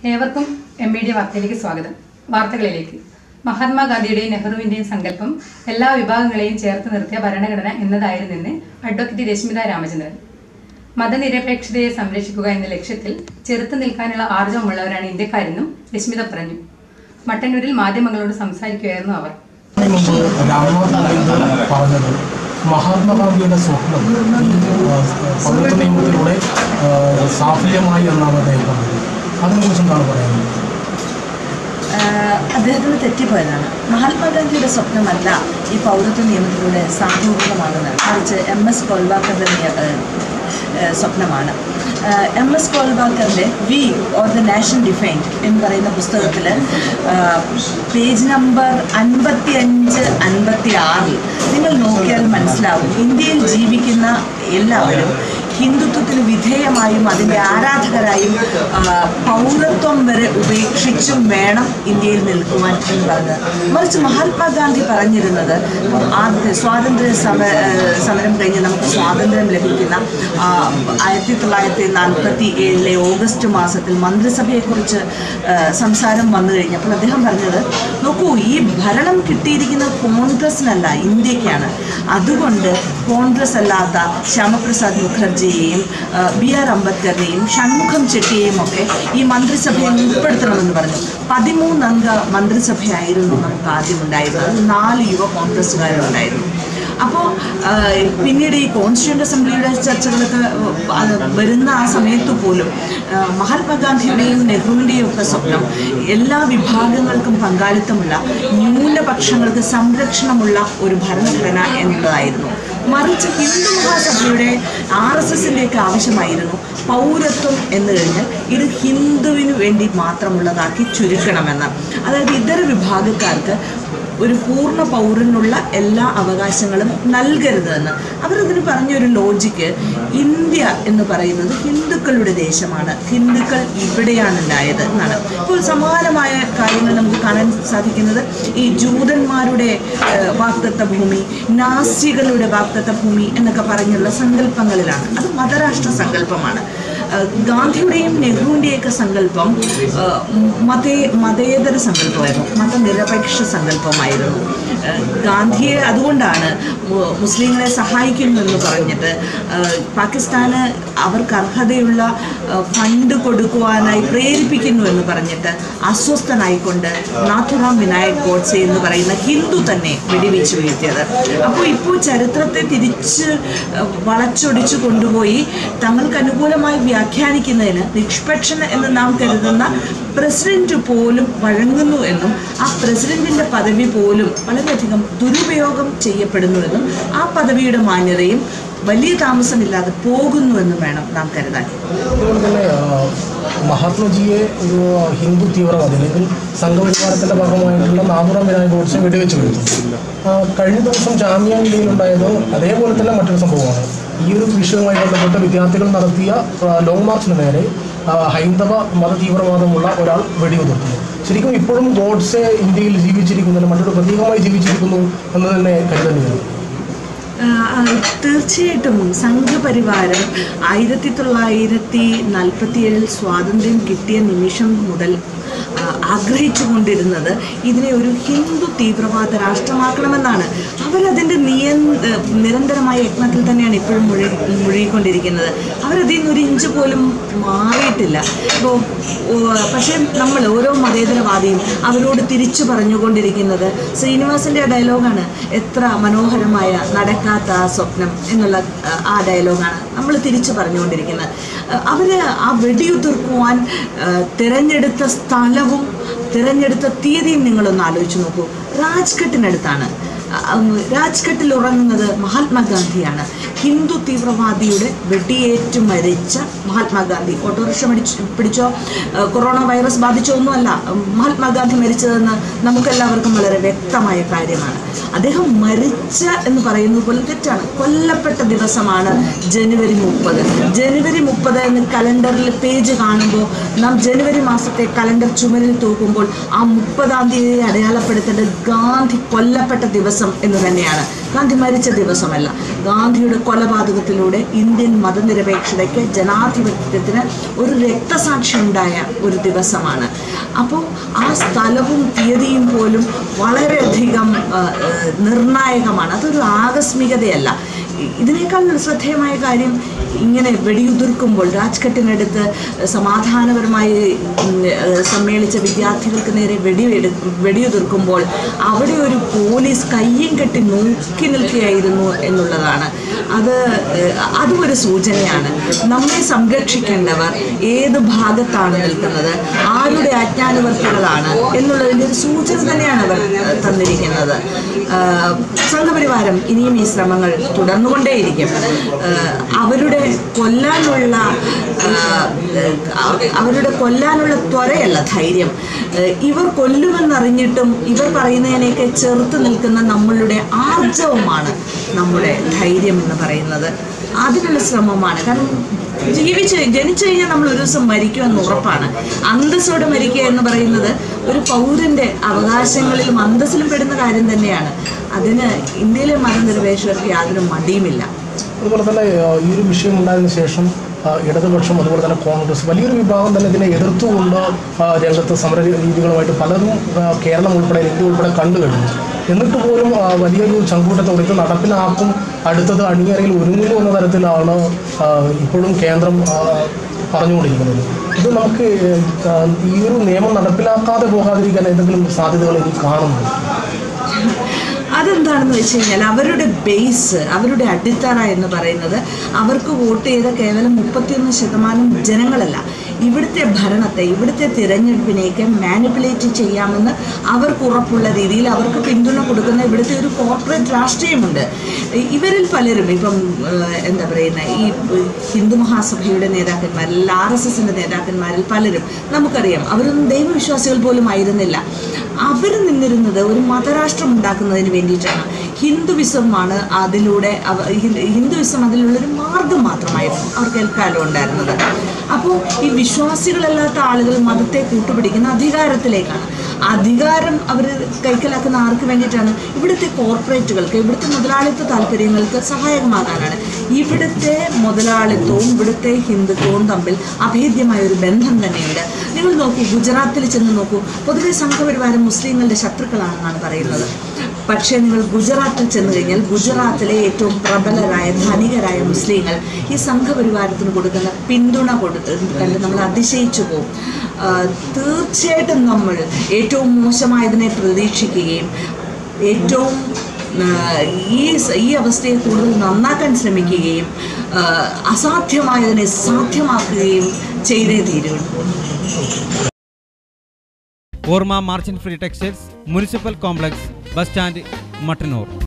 ഏവർക്കും M B D വാർത്തയിലേക്ക് സ്വാഗതം വാർത്തകളിലേക്ക് മഹാത്മാഗാന്ധിയുടെയും നെഹ്റുവിന്റെയും സങ്കല്പം എല്ലാ വിഭാഗങ്ങളെയും ചേർത്ത് നിർത്തിയ ഭരണഘടന എന്നതായിരുന്നെന്ന് അഡ്വക്കേറ്റ് രശ്മിത രാമചന്ദ്രൻ മതനിരപേക്ഷതയെ സംരക്ഷിക്കുക എന്ന ലക്ഷ്യത്തിൽ ചെറുത്തു നിൽക്കാനുള്ള ആർജവമുള്ളവരാണ് ഇന്ത്യക്കാരെന്നും രശ്മിത പറഞ്ഞു മട്ടന്നൂരിൽ മാധ്യമങ്ങളോട് സംസാരിക്കുകയായിരുന്നു അവർ ഇതിനു മുമ്പ് രാംനാഥ് കോവിന്ദ് പറഞ്ഞത് മഹാത്മാഗാന്ധിയുടെ സ്വപ്നം ഈ, ആ, പൗരത്വ നിയമത്തിലൂടെ ആ, സാഫല്യമായി എന്നാണ് അദ്ദേഹം പറഞ്ഞത് അതിനെക്കുറിച്ച് എന്താണ് പറയുന്നത് ആഹ് അദ്ദേഹത്തിന് തെറ്റിപ്പോയതാണ് മഹാത്മാഗാന്ധിയുടെ സ്വപ്നമല്ല ഈ പൗരത്വ നിയമത്തിലൂടെ സാധൂകൃതമാകുന്നത് മറിച്ച് എം എസ് കോൾവാക്കറുടെ നിയ- ആഹ് ആഹ് സ്വപ്നമാണ് എം എസ് കോൾവാക്കറിൻ്റെ we or the nation defined എന്ന് പറയുന്ന പുസ്തകത്തിൽ പേജ് നമ്പർ അൻപത്തി അഞ്ച് അൻപത്തി ആറിൽ നിങ്ങൾ നോക്കിയാൽ മനസ്സിലാവും ഇന്ത്യയിൽ ജീവിക്കുന്ന എല്ലാവരും ഹിന്ദുത്വത്തിന് വിധേയമായും അതിൻ്റെ ആരാധകരായും ആ, പൗരത്വം വരെ ഉപേക്ഷിച്ചും വേണം ഇന്ത്യയിൽ നിൽക്കുവാൻ എന്ന് പറഞ്ഞത് മറിച്ച് മഹാത്മാഗാന്ധി പറഞ്ഞിരുന്നത് ആദ്യത്തെ സ്വാതന്ത്ര്യ സമ ആ, സമരം കഴിഞ്ഞ് നമുക്ക് സ്വാതന്ത്ര്യം ലഭിക്കുന്ന ആ, ആയിരത്തി തൊള്ളായിരത്തി നാൽപ്പത്തി ഏഴിലെ ഓഗസ്റ്റ് മാസത്തിൽ മന്ത്രിസഭയെക്കുറിച്ച് ആ, സംസാരം വന്നു കഴിഞ്ഞപ്പോൾ അദ്ദേഹം പറഞ്ഞത് നോക്കൂ ഈ ഭരണം കിട്ടിയിരിക്കുന്നത് കോൺഗ്രസിനല്ല ഇന്ത്യക്കാണ് അതുകൊണ്ട് കോൺഗ്രസ് അല്ലാത്ത ശ്യാമപ്രസാദ് മുഖർജിയെയും ആ, ബി ആർ അംബേദ്കറിനെയും ഷൺമുഖം ചെട്ടിയെയും ഒക്കെ ഈ മന്ത്രിസഭയിൽ ഉൾപ്പെടുത്തണമെന്ന് പറഞ്ഞു പതിമൂന്നംഗ മന്ത്രിസഭയായിരുന്നു നമുക്ക് ആദ്യം ഉണ്ടായിരുന്നത് അതിൽ നാല് യുവ കോൺഗ്രസ്സുകാരുണ്ടായിരുന്നു അപ്പോൾ പിന്നീട് ഈ കോൺസ്റ്റിറ്റ്യൂൻ്റ് അസംബ്ലിയുടെ ചർച്ചകളൊക്കെ ആ, വരുന്ന ആ സമയത്ത് പോലും ആ, മഹാത്മാഗാന്ധിയുടെയും നെഹ്റുവിൻ്റെയും ഒക്കെ സ്വപ്നം എല്ലാ വിഭാഗങ്ങൾക്കും പങ്കാളിത്തമുള്ള ന്യൂനപക്ഷങ്ങൾക്ക് സംരക്ഷണമുള്ള ഒരു ഭരണഘടന എന്നുള്ളതായിരുന്നു മറിച്ച് ഹിന്ദു മഹാസഭയുടെ ആർ എസ് എസിൻ്റെയൊക്കെ ആവശ്യമായിരുന്നു പൗരത്വം എന്ന് കഴിഞ്ഞാൽ ഇത് ഹിന്ദുവിന് വേണ്ടി മാത്രമുള്ളതാക്കി ചുരുക്കണമെന്ന് അതായത് ഇതര വിഭാഗക്കാർക്ക് ഒരു പൂർണ്ണ പൗരനുള്ള എല്ലാ അവകാശങ്ങളും നൽകരുത് എന്ന് അവരതിന് പറഞ്ഞൊരു ലോജിക്ക് ഇന്ത്യ എന്ന് പറയുന്നത് ഹിന്ദുക്കളുടെ ദേശമാണ് ഹിന്ദുക്കൾ ഇവിടെയാണ് ഉണ്ടായത് എന്നാണ് ഇപ്പോൾ സമാനമായ കാര്യങ്ങൾ നമുക്ക് കാണാൻ സാധിക്കുന്നത് ഈ ജൂതന്മാരുടെ ഏഹ്, വാക്തത്വ ഭൂമി നാസികളുടെ വാക്തത്വ ഭൂമി എന്നൊക്കെ പറഞ്ഞുള്ള സങ്കല്പങ്ങളിലാണ് അത് മതരാഷ്ട്ര സങ്കല്പമാണ് ഏഹ്, ഗാന്ധിയുടെയും നെഹ്റുവിൻ്റെയൊക്കെ സങ്കല്പം ഏഹ്, മതേ മതേതര സങ്കല്പമായിരുന്നു മതനിരപേക്ഷ സങ്കല്പമായിരുന്നു ഏഹ്, ഗാന്ധിയെ അതുകൊണ്ടാണ് മു- മുസ്ലിങ്ങളെ സഹായിക്കുന്നു എന്ന് പറഞ്ഞിട്ട് ഏഹ്, പാകിസ്ഥാന് അവർക്ക് അർഹതയുള്ള ഏഹ്, ഫണ്ട് കൊടുക്കുവാനായി പ്രേരിപ്പിക്കുന്നു എന്ന് പറഞ്ഞിട്ട് അസ്വസ്ഥനായിക്കൊണ്ട് നാഥുറാം വിനായക് ഗോഡ്സെ എന്ന് പറയുന്ന ഹിന്ദു തന്നെ വെടിവെച്ച് വീഴ്ത്തിയത് അപ്പോൾ ഇപ്പോൾ ചരിത്രത്തെ തിരിച്ച് ഏഹ്, വളച്ചൊടിച്ചു കൊണ്ടുപോയി തങ്ങൾക്ക് അനുകൂലമായി വ്യാഖ്യാനിക്കുന്നതിന് നിഷ്പക്ഷൻ എന്ന് നാം കരുതുന്ന പ്രസിഡന്റ് പോലും വഴങ്ങുന്നു എന്നും ആ പ്രസിഡന്റിന്റെ പദവി പോലും വളരെയധികം ദുരുപയോഗം ചെയ്യപ്പെടുന്നുവെന്നും ആ പദവിയുടെ മാന്യതയും വലിയ താമസമില്ലാതെ പോകുന്നുവെന്നും വേണം നാം കരുതാൻ അതുപോലെ തന്നെ ആ, മഹാത്മജിയെ ഒരു ഹിന്ദു തീവ്രവാദി അല്ലെങ്കിൽ സംഘപരിവാരത്തിൻ്റെ ഭാഗമായിട്ടുള്ള നാദുറാം വിനായക ഗോഡ്സെ വെടിവെച്ച് വീഴ്ത്തുന്നു ആ, കഴിഞ്ഞ ദിവസം ജാമ്യ മില്ലയിലുണ്ടായത് അതേപോലെ തന്നെ മറ്റൊരു സംഭവമാണ് ഈ ഒരു വിഷയവുമായി ബന്ധപ്പെട്ട് വിദ്യാർത്ഥികൾ നടത്തിയ ആ, ലോങ് മാർച്ചിന് നേരെ ആ, ഹൈന്ദവ മത തീവ്രവാദമുള്ള ഒരാൾ വെടിയുതിർത്തുന്നു ശരിക്കും ഇപ്പോഴും ഗോഡ്സെ ഇന്ത്യയിൽ ജീവിച്ചിരിക്കുന്നില്ല മറ്റൊരു പ്രതീകമായി ജീവിച്ചിരിക്കുന്നു എന്ന് തന്നെ കരുതേണ്ടി വരും ആ, ആ, തീർച്ചയായിട്ടും സംഘപരിവാരം ആയിരത്തി തൊള്ളായിരത്തി നാൽപ്പത്തിയേഴിൽ സ്വാതന്ത്ര്യം കിട്ടിയ നിമിഷം മുതൽ ആ, ആഗ്രഹിച്ചുകൊണ്ടിരുന്നത് ഇതിനെ ഒരു ഹിന്ദു തീവ്രവാദ രാഷ്ട്രമാക്കണമെന്നാണ് അവരതിൻ്റെ നിയ നിരന്തരമായ യത്നത്തിൽ തന്നെയാണ് ഇപ്പോഴും മുഴ മുഴുകിക്കൊണ്ടിരിക്കുന്നത് അവരതിൽ നിന്ന് ഒരു ഇഞ്ച് പോലും മാറിയിട്ടില്ല ഇപ്പോൾ പക്ഷേ നമ്മൾ ഓരോ മതേതരവാദിയും അവരോട് തിരിച്ചു പറഞ്ഞുകൊണ്ടിരിക്കുന്നത് ശ്രീനിവാസിൻ്റെ ഡയലോഗാണ് എത്ര മനോഹരമായ നടക്കാത്ത ആ സ്വപ്നം എന്നുള്ള ആ, ആ ഡയലോഗാണ് നമ്മൾ തിരിച്ചു പറഞ്ഞുകൊണ്ടിരിക്കുന്നത് അവർ ആ വെടിയുതിർക്കുവാൻ ആ, തിരഞ്ഞെടുത്ത സ്ഥലവും തിരഞ്ഞെടുത്ത തീയതിയും നിങ്ങളൊന്ന് ആലോചിച്ച് നോക്കൂ രാജ്ഘട്ടിനടുത്താണ് ഉം, രാജ്ഘട്ടിൽ ഉറങ്ങുന്നത് മഹാത്മാഗാന്ധിയാണ് ഹിന്ദു തീവ്രവാദിയുടെ വെടിയേറ്റ് മരിച്ച മഹാത്മാഗാന്ധി ഓട്ടോറിക്ഷ പിടിച്ച് പിടിച്ചോ ഏഹ്, കൊറോണ വൈറസ് ബാധിച്ചോ ഒന്നുമല്ല ഉം, മഹാത്മാഗാന്ധി മരിച്ചതെന്ന് നമുക്കെല്ലാവർക്കും വളരെ വ്യക്തമായ കാര്യമാണ് അദ്ദേഹം മരിച്ച എന്ന് പറയുന്നത് പോലും തെറ്റാണ് കൊല്ലപ്പെട്ട ദിവസമാണ് ജനുവരി മുപ്പത് ജനുവരി മുപ്പത് എന്ന് കലണ്ടറിൽ പേജ് കാണുമ്പോൾ നാം ജനുവരി മാസത്തെ കലണ്ടർ ചുമരിൽ തൂക്കുമ്പോൾ ആ മുപ്പതാം തീയതി അടയാളപ്പെടുത്തേണ്ടത് ഗാന്ധി കൊല്ലപ്പെട്ട ദിവസം ദിവസം എന്ന് തന്നെയാണ് ഗാന്ധി മരിച്ച ദിവസമല്ല ഗാന്ധിയുടെ കൊലപാതകത്തിലൂടെ ഇന്ത്യൻ മതനിരപേക്ഷതയ്ക്ക് ജനാധിപത്യത്തിന് ഒരു രക്തസാക്ഷി ഉണ്ടായ ഒരു ദിവസമാണ് അപ്പോൾ ആ സ്ഥലവും തീയതിയും പോലും വളരെയധികം ആ, ആ, നിർണായകമാണ് അതൊരു ആകസ്മികതയല്ല ഇ- ഇതിനേക്കാൾ ശ്രദ്ധേയമായ കാര്യം ഇങ്ങനെ വെടിയുതിർക്കുമ്പോൾ രാജ്ഘട്ടിനടുത്ത് സമാധാനപരമായി ഉം, ഏഹ്, സമ്മേളിച്ച വിദ്യാർത്ഥികൾക്ക് നേരെ വെടിവെടു വെടിയുതിർക്കുമ്പോൾ അവിടെ ഒരു പോലീസ് കയ്യും കെട്ടി നോക്കി നിൽക്കുകയായിരുന്നു എന്നുള്ളതാണ് അത് ഏഹ്, അതും ഒരു സൂചനയാണ് നമ്മെ സംരക്ഷിക്കേണ്ടവർ ഏത് ഭാഗത്താണ് നിൽക്കുന്നത് ആരുടെ അജ്ഞാനവർത്തികളാണ് എന്നുള്ളതിൻ്റെ ഒരു സൂചന തന്നെയാണ് അവർ ഏഹ്, തന്നിരിക്കുന്നത് ഏഹ്, സംഘപരിവാരം ഇനിയും ഈ ശ്രമങ്ങൾ തുടർന്നുകൊണ്ടേയിരിക്കും ഏഹ്, അവരുടെ കൊല്ലാനുള്ള ഏഹ്, ഏഹ്, അവരുടെ കൊല്ലാനുള്ള ത്വരയല്ല ധൈര്യം ഏഹ്, ഇവർ കൊല്ലുമെന്നറിഞ്ഞിട്ടും ഇവർ പറയുന്നതിനെയൊക്കെ ചെറുത്ത് നിൽക്കുന്ന നമ്മളുടെ ആർജവമാണ് നമ്മുടെ ധൈര്യം എന്ന് പറയുന്നത് അതിനുള്ള ശ്രമമാണ് കാരണം ജീവിച്ച് ജനിച്ചു കഴിഞ്ഞാൽ നമ്മൾ ഒരു ദിവസം മരിക്കുമെന്ന് ഉറപ്പാണ് അന്തസ്സോടെ മരിക്കുക എന്ന് പറയുന്നത് ഒരു പൗരന്റെ അവകാശങ്ങളിലും അന്തസ്സിലും പെടുന്ന കാര്യം തന്നെയാണ് അതിന് ഇന്ത്യയിലെ മതനിരപേക്ഷകർക്ക് യാതൊരു മടിയുമില്ല അതുപോലെ തന്നെ ആ, ഈ ഒരു വിഷയം ഉണ്ടായതിനു ശേഷം ആ, ഇടതുപക്ഷം അതുപോലെ തന്നെ കോൺഗ്രസ് വലിയൊരു വിഭാഗം തന്നെ ഇതിനെ എതിർത്തുകൊണ്ട് ആ, രംഗത്ത് സമര രീതികളുമായിട്ട് പലതും ആ, കേരളം ഉൾപ്പെടെ ഇന്ത്യ ഉൾപ്പെടെ കണ്ടു കഴിഞ്ഞു എന്നിട്ട് പോലും ആ, വലിയൊരു ചങ്കൂട്ടത്തോടെ ഇത് നടപ്പിലാക്കും അടുത്തത് അണിയറയിൽ ഒരുങ്ങുന്നു എന്ന തരത്തിലാണ് ആ, ഇപ്പോഴും കേന്ദ്രം ആ, പറഞ്ഞുകൊണ്ടിരിക്കുന്നത് ഇത് നമുക്ക് ആ, ഈ ഒരു നിയമം നടപ്പിലാക്കാതെ പോകാതിരിക്കാൻ എന്തെങ്കിലും സാധ്യതകൾ ഇനി കാണുന്നുണ്ട് അതെന്താണെന്ന് വെച്ച് കഴിഞ്ഞാൽ അവരുടെ ബേസ് അവരുടെ അടിത്തറ എന്ന് പറയുന്നത് അവർക്ക് വോട്ട് ചെയ്ത കേവലം മുപ്പത്തിയൊന്ന് ശതമാനം ജനങ്ങളല്ല ഇവിടുത്തെ ഭരണത്തെ ഇവിടുത്തെ തിരഞ്ഞെടുപ്പിനെയൊക്കെ മാനിപ്പുലേറ്റ് ചെയ്യാമെന്ന് അവർക്ക് ഉറപ്പുള്ള രീതിയിൽ അവർക്ക് പിന്തുണ കൊടുക്കുന്ന ഇവിടുത്തെ ഒരു കോർപ്പറേറ്റ് രാഷ്ട്രീയമുണ്ട് ഇവരിൽ പലരും ഇപ്പം ഏഹ്, എന്താ പറയുന്ന ഈ ഏഹ്, ഹിന്ദു മഹാസഭയുടെ നേതാക്കന്മാരിൽ ആർ എസ് എസിൻ്റെ നേതാക്കന്മാരിൽ പലരും നമുക്കറിയാം അവരൊന്നും ദൈവവിശ്വാസികൾ പോലും ആയിരുന്നില്ല അവർ നിന്നിരുന്നത് ഒരു മതരാഷ്ട്രം ഉണ്ടാക്കുന്നതിന് വേണ്ടിയിട്ടാണ് ഹിന്ദുവിസമാണ് അതിലൂടെ അവ ഹിന്ദു- ഹിന്ദുവിസം അതിലുള്ളൊരു മാർഗം മാത്രമായിരുന്നു അവർക്ക് എൽക്കാലം ഉണ്ടായിരുന്നത് അപ്പോൾ ഈ വിശ്വാസികളല്ലാത്ത ആളുകൾ മതത്തെ കൂട്ടുപിടിക്കുന്ന അധികാരത്തിലേക്കാണ് അധികാരം അവർ കൈക്കലാക്കുന്ന ആർക്ക് വേണ്ടിയിട്ടാണ് ഇവിടുത്തെ കോർപ്പറേറ്റുകൾക്ക് ഇവിടുത്തെ മുതലാളിത്ത താല്പര്യങ്ങൾക്ക് സഹായകമാകാനാണ് ഇവിടുത്തെ മുതലാളിത്തവും ഇവിടുത്തെ ഹിന്ദുത്വവും തമ്മിൽ അഭേദ്യമായ ഒരു ബന്ധം തന്നെയുണ്ട് നിങ്ങൾ നോക്കൂ ഗുജറാത്തിൽ ചെന്ന് നോക്കൂ പൊതുവെ സംഘപരിവാരം മുസ്ലിങ്ങളുടെ ശത്രുക്കളാണെന്നാണ് പറയുന്നത് പക്ഷേ നിങ്ങൾ ഗുജറാത്തിൽ ചെന്ന് കഴിഞ്ഞാൽ ഗുജറാത്തിലെ ഏറ്റവും പ്രബലരായ ധനികരായ മുസ്ലിങ്ങൾ ഈ സംഘപരിവാരത്തിന് കൊടുക്കുന്ന പിന്തുണ കൊടുത്ത് കണ്ട് നമ്മൾ അതിശയിച്ചു പോകും ആ, തീർച്ചയായിട്ടും നമ്മൾ ഏറ്റവും മോശമായതിനെ പ്രതീക്ഷിക്കുകയും ഏറ്റവും ആ, ഈ സ- ഈ അവസ്ഥയെ കൂടുതൽ നന്നാക്കാൻ ശ്രമിക്കുകയും ആ, അസാധ്യമായതിനെ സാധ്യമാക്കുകയും ചെയ്തേ തീരുള്ളൂ ഓർമ്മ merchant free textiles municipal complex bus stand Mattannur